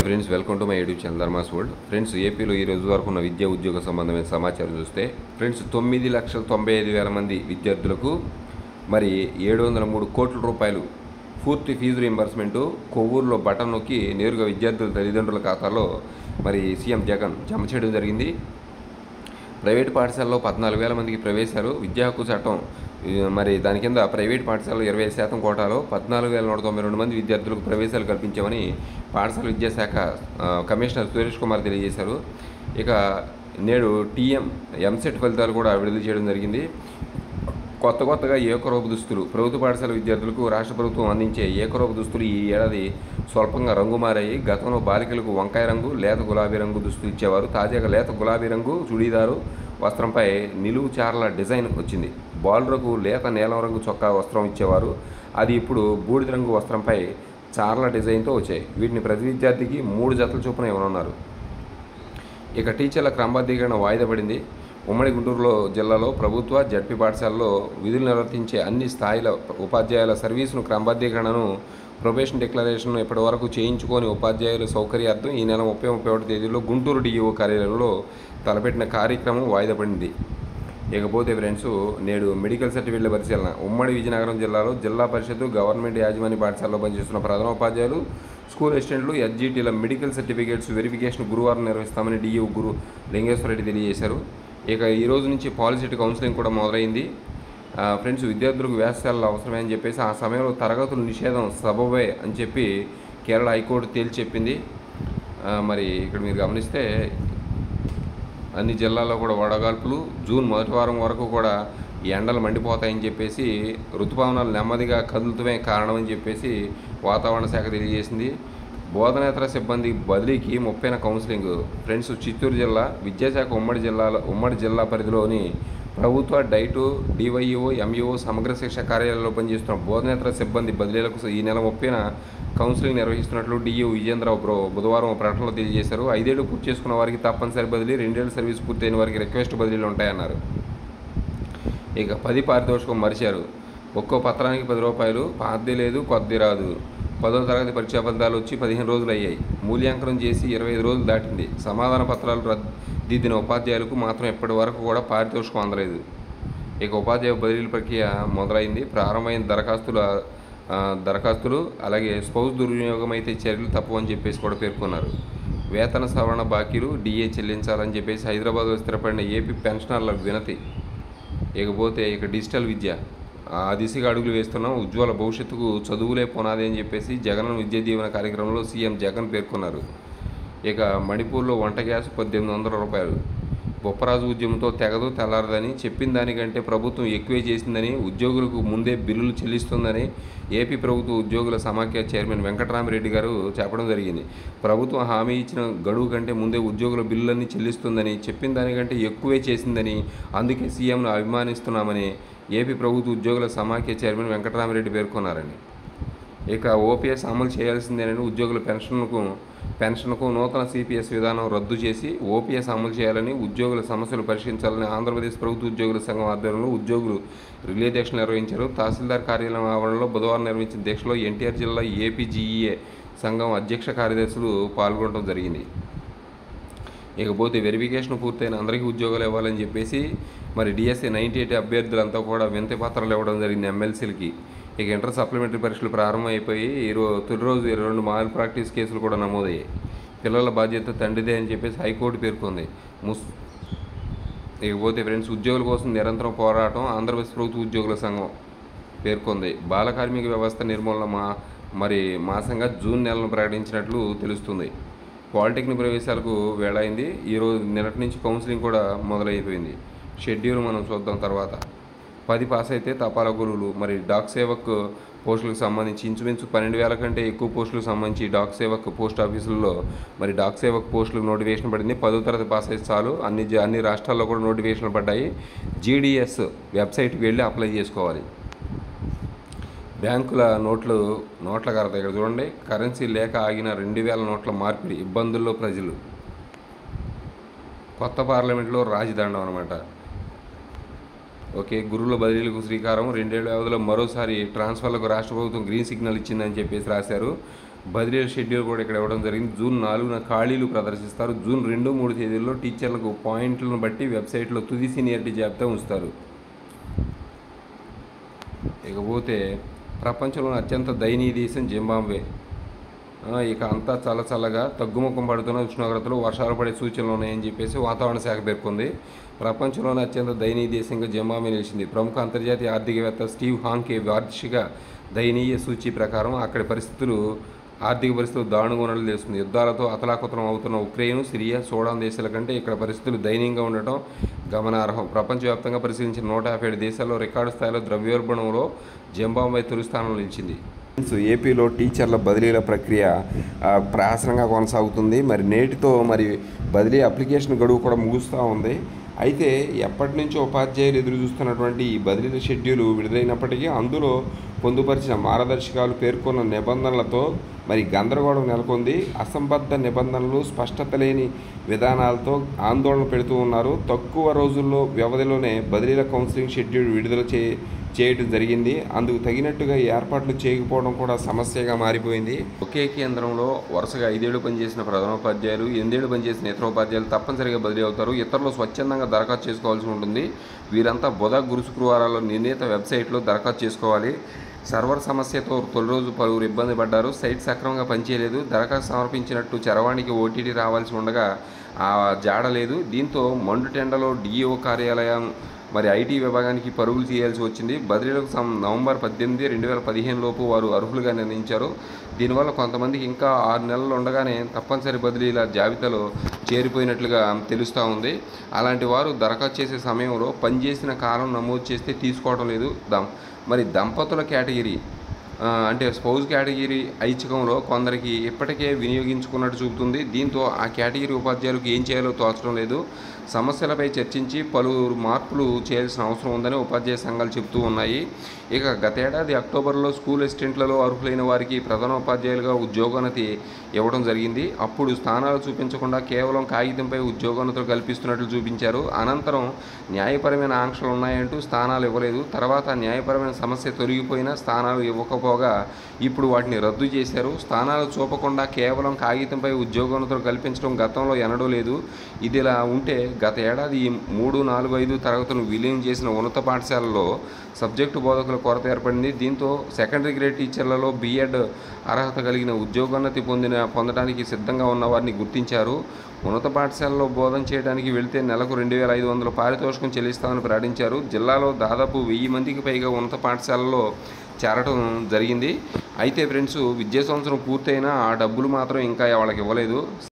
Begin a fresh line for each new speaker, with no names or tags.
hi friends welcome to my YouTube channel Dharmas world friends ఏపీలో ఈ రోజు వరకు ఉన్న విద్యా ఉద్యోగ సంబంధమైన సమాచారం చూస్తే ఫ్రెండ్స్ తొమ్మిది లక్షల తొంభై ఐదు వేల మంది విద్యార్థులకు మరి ఏడు వందల మూడు కోట్ల రూపాయలు పూర్తి ఫీజు రీంబర్స్మెంటు కొవ్వూరులో బటన్ నొక్కి నేరుగా విద్యార్థుల తల్లిదండ్రుల ఖాతాలో మరి సీఎం జగన్ జమ చేయడం జరిగింది ప్రైవేట్ పాఠశాలలో పద్నాలుగు వేల మందికి ప్రవేశాలు విద్యా హక్కు చట్టం ఈ, మరి దాని కింద ప్రైవేట్ పాఠశాలలో ఇరవై శాతం కోటాలో పద్నాలుగు వేల నూట తొంభై రెండు మంది విద్యార్థులకు ప్రవేశాలు కల్పించామని పాఠశాల విద్యాశాఖ ఆ, కమిషనర్ సురేష్ కుమార్ తెలియజేశారు ఇక నేడు టీఎం ఎంసెట్ ఫలితాలు కూడా విడుదల చేయడం జరిగింది కొత్త కొత్తగా ఏకరూప దుస్తులు ప్రభుత్వ పాఠశాల విద్యార్థులకు రాష్ట్ర ప్రభుత్వం అందించే ఏకరూప దుస్తులు ఈ ఏడాది స్వల్పంగా రంగు మారాయి గతంలో బాలికలకు వంకాయ రంగు లేత గులాబీ రంగు దుస్తులు ఇచ్చేవారు తాజాగా లేత గులాబీ రంగు చుడీదారు వస్త్రంపై నిలువు చారల డిజైన్ వచ్చింది బాలురకు లేత నీలం రంగు చొక్కా వస్త్రం ఇచ్చేవారు అది ఇప్పుడు బూడిద రంగు వస్త్రంపై చారల డిజైన్తో వచ్చాయి వీటిని ప్రతి విద్యార్థికి మూడు జతల చొప్పున ఇవ్వనున్నారు ఇక టీచర్ల క్రమబద్ధీకరణ వాయిదా పడింది ఉమ్మడి గుంటూరులో జిల్లాలో ప్రభుత్వ జడ్పీ పాఠశాలలో విధులు నిర్వర్తించే అన్ని స్థాయిల ఉపాధ్యాయుల సర్వీసును క్రమబద్ధీకరణను ప్రొబేషన్ డిక్లరేషన్ను ఇప్పటి వరకు చేయించుకొని ఉపాధ్యాయుల సౌకర్యార్థం ఈ నెల ముప్పై ముప్పై ఒకటి తేదీలో గుంటూరు డిఈఓ కార్యాలయంలో తలపెట్టిన కార్యక్రమం వాయిదా పడింది ఇకపోతే ఫ్రెండ్స్ నేడు మెడికల్ సర్టిఫికేట్ల పరిశీలన ఉమ్మడి విజయనగరం జిల్లాలో జిల్లా పరిషత్తు గవర్నమెంట్ యాజమాన్య పాఠశాలలో పనిచేస్తున్న ప్రధానోపాధ్యాయులు స్కూల్ అసిస్టెంట్లు ఎస్జీటీల మెడికల్ సర్టిఫికేట్స్ వెరిఫికేషన్ గురువారం నిర్వహిస్తామని డిఈఓ గురు లింగేశ్వరరెడ్డి తెలియజేశారు ఇక ఈ రోజు నుంచి పాలిసెట్ కౌన్సిలింగ్ కూడా మొదలైంది ఆ, ఫ్రెండ్స్ విద్యార్థులకు వ్యాసాలు అవసరమే అని చెప్పేసి ఆ సమయంలో తరగతుల నిషేధం సబబే అని చెప్పి కేరళ హైకోర్టు తేల్చి చెప్పింది ఆ, మరి ఇక్కడ మీరు గమనిస్తే అన్ని జిల్లాల్లో కూడా వడగాల్పులు జూన్ మొదటి వారం వరకు కూడా ఈ ఎండలు మండిపోతాయని చెప్పేసి ఋతుపవనాలు నెమ్మదిగా కదులుతమే కారణమని చెప్పేసి వాతావరణ శాఖ తెలియజేసింది బోధనేతర సిబ్బంది బదిలీకి ముప్పైన కౌన్సిలింగ్ ఫ్రెండ్స్ చిత్తూరు జిల్లా విద్యాశాఖ ఉమ్మడి జిల్లాలో ఉమ్మడి జిల్లా పరిధిలోని ప్రభుత్వ డైటు డివైఓ ఎంఈఓ సమగ్ర శిక్ష కార్యాలయంలో పనిచేస్తున్న బోధనేతర సిబ్బంది బదిలీలకు ఈ నెల ముప్పైన కౌన్సిలింగ్ నిర్వహిస్తున్నట్లు డిఈఓ విజేంద్రరావు బ్రో బుధవారం ఒక ప్రకటనలో తెలియజేశారు ఐదేళ్లు పూర్తి చేసుకున్న వారికి తప్పనిసరి బదిలీ రెండేళ్ల సర్వీస్ పూర్తయిన వారికి రిక్వెస్ట్ బదిలీలు ఉంటాయన్నారు ఇక పది పారితోషికం మరిచారు ఒక్కో పత్రానికి పది రూపాయలు పాతది లేదు కొద్ది రాదు పదో తరగతి పరీక్షా ఫలితాలు వచ్చి పదిహేను రోజులు అయ్యాయి మూల్యాంకనం చేసి ఇరవై ఐదు రోజులు దాటింది సమాధాన పత్రాలు రద్దిద్దిన ఉపాధ్యాయులకు మాత్రం ఇప్పటి వరకు కూడా పారితోషికం అందలేదు ఇక ఉపాధ్యాయ బదిలీల ప్రక్రియ మొదలైంది ప్రారంభమైన దరఖాస్తుల ఆ, దరఖాస్తులు అలాగే స్పౌస్ దుర్వినియోగం అయితే చర్యలు తప్పవని చెప్పేసి కూడా పేర్కొన్నారు వేతన సవరణ బాకీలు డిఏ చెల్లించాలని చెప్పేసి హైదరాబాద్లో స్థిరపడిన ఏపీ పెన్షనర్ల వినతి ఇకపోతే ఇక డిజిటల్ విద్య ఆ దిశగా అడుగులు వేస్తున్నాం ఉజ్వల భవిష్యత్తుకు చదువులే పునాది అని చెప్పేసి జగన్ విద్యా దీవెన కార్యక్రమంలో సీఎం జగన్ పేర్కొన్నారు ఇక మణిపూర్లో వంట గ్యాస్ పద్దెనిమిది వందల రూపాయలు బొప్పరాజు ఉద్యమంతో తెగదు తెల్లారదని చెప్పిన దానికంటే ప్రభుత్వం ఎక్కువే చేసిందని ఉద్యోగులకు ముందే బిల్లులు చెల్లిస్తుందని ఏపీ ప్రభుత్వ ఉద్యోగుల సమాఖ్య చైర్మన్ వెంకటరామిరెడ్డి గారు చెప్పడం జరిగింది ప్రభుత్వం హామీ ఇచ్చిన గడువు కంటే ముందే ఉద్యోగుల బిల్లులన్నీ చెల్లిస్తుందని చెప్పిన దానికంటే ఎక్కువే చేసిందని అందుకే సీఎంను అభిమానిస్తున్నామని ఏపీ ప్రభుత్వ ఉద్యోగుల సమాఖ్య చైర్మన్ వెంకటరామిరెడ్డి పేర్కొన్నారని ఇక ఓపీఎస్ అమలు చేయాల్సిందేనని ఉద్యోగుల పెన్షన్కు పెన్షన్కు నూతన సిపిఎస్ విధానం రద్దు చేసి ఓపీఎస్ అమలు చేయాలని ఉద్యోగుల సమస్యలు పరిష్కరించాలని ఆంధ్రప్రదేశ్ ప్రభుత్వ ఉద్యోగుల సంఘం ఆధ్వర్యంలో ఉద్యోగులు రిలే దీక్ష నిర్వహించారు తహసీల్దార్ కార్యాలయం ఆవరణలో బుధవారం నిర్వహించిన దీక్షలో ఎన్టీఆర్ జిల్లా ఏపీజీఈఏ సంఘం అధ్యక్ష కార్యదర్శులు పాల్గొనడం జరిగింది ఇకపోతే వెరిఫికేషన్ పూర్తయిన అందరికీ ఉద్యోగాలు ఇవ్వాలని చెప్పేసి మరి డిఎస్సి నైంటీ ఎయిట్ అభ్యర్థులంతా కూడా వినతి పత్రాలు ఇవ్వడం జరిగింది ఎమ్మెల్సీలకి ఇక ఇంటర్ సప్లిమెంటరీ పరీక్షలు ప్రారంభమైపోయి ఈరోజు తొలి రోజు ఇరవై రెండు మాల్ ప్రాక్టీస్ కేసులు కూడా నమోదయ్యాయి పిల్లల బాధ్యత తండ్రిదే అని చెప్పేసి హైకోర్టు పేర్కొంది ముస్ ఇకపోతే ఫ్రెండ్స్ ఉద్యోగుల కోసం నిరంతరం పోరాటం ఆంధ్రప్రదేశ్ ప్రభుత్వ ఉద్యోగుల సంఘం పేర్కొంది బాల కార్మిక వ్యవస్థ నిర్మూలన మా మరి మాసంగా జూన్ నెలను ప్రకటించినట్లు తెలుస్తుంది పాలిటెక్నిక్ ప్రవేశాలకు వేళైంది ఈరోజు నిన్నటి నుంచి కౌన్సిలింగ్ కూడా మొదలైపోయింది షెడ్యూల్ మనం చూద్దాం తర్వాత పది పాస్ అయితే తపాలా గురువులు మరి డాక్ సేవక్ పోస్టులకు సంబంధించి ఇంచుమించు పన్నెండు వేల కంటే ఎక్కువ పోస్టులకు సంబంధించి డాక్ సేవక్ పోస్ట్ ఆఫీసుల్లో మరి డాక్ సేవక్ పోస్టులకు నోటిఫికేషన్ పడింది పదో తరగతి పాస్ అయితే చాలు అన్ని జ- అన్ని రాష్ట్రాల్లో కూడా నోటిఫికేషన్లు పడ్డాయి జీడిఎస్ వెబ్సైట్కి వెళ్ళి అప్లై చేసుకోవాలి బ్యాంకుల నోట్లు నోట్ల కరత ఇక్కడ చూడండి కరెన్సీ లేక ఆగిన రెండు వేల నోట్ల మార్పిడి ఇబ్బందుల్లో ప్రజలు కొత్త పార్లమెంట్లో రాజదండం అనమాట ఓకే గురువుల బదిలీలకు శ్రీకారం రెండేళ్ల వ్యవధిలో మరోసారి ట్రాన్స్ఫర్లకు రాష్ట్ర ప్రభుత్వం గ్రీన్ సిగ్నల్ ఇచ్చిందని చెప్పేసి రాశారు బదిలీల షెడ్యూల్ కూడా ఇక్కడ ఇవ్వడం జరిగింది జూన్ నాలుగున ఖాళీలు ప్రదర్శిస్తారు జూన్ రెండు మూడు తేదీల్లో టీచర్లకు పాయింట్లను బట్టి వెబ్సైట్లో తుది సీనియారిటీ జాబితా ఉంచుతారు ఇకపోతే ప్రపంచంలోని అత్యంత దయనీయ దేశం జింబాబ్వే ఆ, ఇక అంతా చల్ల చల్లగా తగ్గుముఖం పడుతున్న ఉష్ణోగ్రతలు వర్షాలు పడే సూచనలు ఉన్నాయని చెప్పేసి వాతావరణ శాఖ పేర్కొంది ప్రపంచంలోని అత్యంత దయనీయ దేశంగా జింబాబ్వే నిలిచింది ప్రముఖ అంతర్జాతీయ ఆర్థికవేత్త స్టీవ్ హాంకే వార్షిక దయనీయ సూచి ప్రకారం అక్కడి పరిస్థితులు ఆర్థిక పరిస్థితులు దారుణంగా ఉండడం తెలుస్తుంది యుద్ధాలతో అతలాకుతలం అవుతున్న ఉక్రెయిన్ సిరియా సూడాన్ దేశాల కంటే ఇక్కడ పరిస్థితులు దయనీయంగా ఉండటం గమనార్హం ప్రపంచవ్యాప్తంగా పరిశీలించిన నూట యాభై ఏడు దేశాల్లో రికార్డు స్థాయిలో ద్రవ్యోల్బణంలో జింబాబ్వే తొలి స్థానంలో నిలిచింది సో ఏపీలో టీచర్ల బదిలీల ప్రక్రియ ఆ, ప్రయాసనంగా కొనసాగుతుంది మరి నేటితో మరి బదిలీ అప్లికేషన్ గడువు కూడా ముగుస్తూ ఉంది అయితే ఎప్పటి నుంచో ఉపాధ్యాయులు ఎదురు చూస్తున్నటువంటి ఈ బదిలీల షెడ్యూల్ విడుదలైనప్పటికీ అందులో పొందుపరిచిన మార్గదర్శకాలు పేర్కొన్న నిబంధనలతో మరి గందరగోళం నెలకొంది అసంబద్ధ నిబంధనలు స్పష్టత లేని విధానాలతో ఆందోళన పెడుతూ ఉన్నారు తక్కువ రోజుల్లో వ్యవధిలోనే బదిలీల కౌన్సిలింగ్ షెడ్యూల్ విడుదల చే చేయడం జరిగింది అందుకు తగినట్టుగా ఏర్పాట్లు చేయకపోవడం కూడా సమస్యగా మారిపోయింది ఒకే కేంద్రంలో వరుసగా ఐదేళ్లు పనిచేసిన ప్రధానోపాధ్యాయులు ఎనిమిదేళ్లు పనిచేసిన ఇతర ఉపాధ్యాయులు తప్పనిసరిగా బదిలీ అవుతారు ఇతరులు స్వచ్ఛందంగా దరఖాస్తు చేసుకోవాల్సి ఉంటుంది వీరంతా బుధ గురు శుక్రవారాల్లో నిర్ణీత వెబ్సైట్లో దరఖాస్తు చేసుకోవాలి సర్వర్ సమస్యతో తొలి రోజు పలువురు ఇబ్బంది పడ్డారు సైట్ సక్రమంగా పనిచేయలేదు దరఖాస్తు సమర్పించినట్టు చరవాణికి ఓటీటీ రావాల్సి ఉండగా ఆ జాడ లేదు దీంతో మండుటెండలో డిఈఓ కార్యాలయం మరి ఐటీ విభాగానికి పరుగులు చేయాల్సి వచ్చింది బదిలీలకు సం నవంబర్ పద్దెనిమిది రెండు వేల పదిహేను లోపు వారు అర్హులుగా నిర్ణయించారు దీనివల్ల కొంతమందికి ఇంకా ఆరు నెలలు ఉండగానే తప్పనిసరి బదిలీల జాబితాలో చేరిపోయినట్లుగా తెలుస్తూ ఉంది అలాంటి వారు దరఖాస్తు చేసే సమయంలో పనిచేసిన కాలం నమోదు చేస్తే తీసుకోవడం లేదు దం మరి దంపతుల కేటగిరీ ఆ, అంటే స్పౌజ్ కేటగిరీ ఐచ్ఛికంలో కొందరికి ఇప్పటికే వినియోగించుకున్నట్టు చూపుతుంది దీంతో ఆ కేటగిరీ ఉపాధ్యాయులకు ఏం చేయాలో తోచడం లేదు సమస్యలపై చర్చించి పలువురు మార్పులు చేయాల్సిన అవసరం ఉందని ఉపాధ్యాయ సంఘాలు చెబుతూ ఉన్నాయి ఇక గతేడాది అక్టోబర్లో స్కూల్ అసిస్టెంట్లలో అర్హులైన వారికి ప్రధానోపాధ్యాయులుగా ఉద్యోగోన్నతి ఇవ్వడం జరిగింది అప్పుడు స్థానాలు చూపించకుండా కేవలం కాగితంపై ఉద్యోగోన్నతులు కల్పిస్తున్నట్లు చూపించారు అనంతరం న్యాయపరమైన ఆంక్షలు ఉన్నాయంటూ స్థానాలు ఇవ్వలేదు తర్వాత న్యాయపరమైన సమస్య తొలగిపోయినా స్థానాలు ఇవ్వకపోగా ఇప్పుడు వాటిని రద్దు చేశారు స్థానాలు చూపకుండా కేవలం కాగితంపై ఉద్యోగోన్నతులు కల్పించడం గతంలో ఎనడూ లేదు ఇదిలా ఉంటే గత ఏడాది ఈ మూడు నాలుగు ఐదు తరగతులను విలీనం చేసిన ఉన్నత పాఠశాలలో సబ్జెక్టు బోధకుల కొరత ఏర్పడింది దీంతో సెకండరీ గ్రేడ్ టీచర్లలో బీఎడ్ అర్హత కలిగిన ఉద్యోగోన్నతి పొందిన పొందడానికి సిద్ధంగా ఉన్న వారిని గుర్తించారు ఉన్నత పాఠశాలలో బోధన చేయడానికి వెళితే నెలకు రెండు వేల ఐదు వందల పారితోషికం చెల్లిస్తామని ప్రకటించారు జిల్లాలో దాదాపు వెయ్యి మందికి పైగా ఉన్నత పాఠశాలలో చేరటం జరిగింది అయితే ఫ్రెండ్స్ విద్యా సంవత్సరం పూర్తయినా ఆ డబ్బులు మాత్రం ఇంకా వాళ్ళకి ఇవ్వలేదు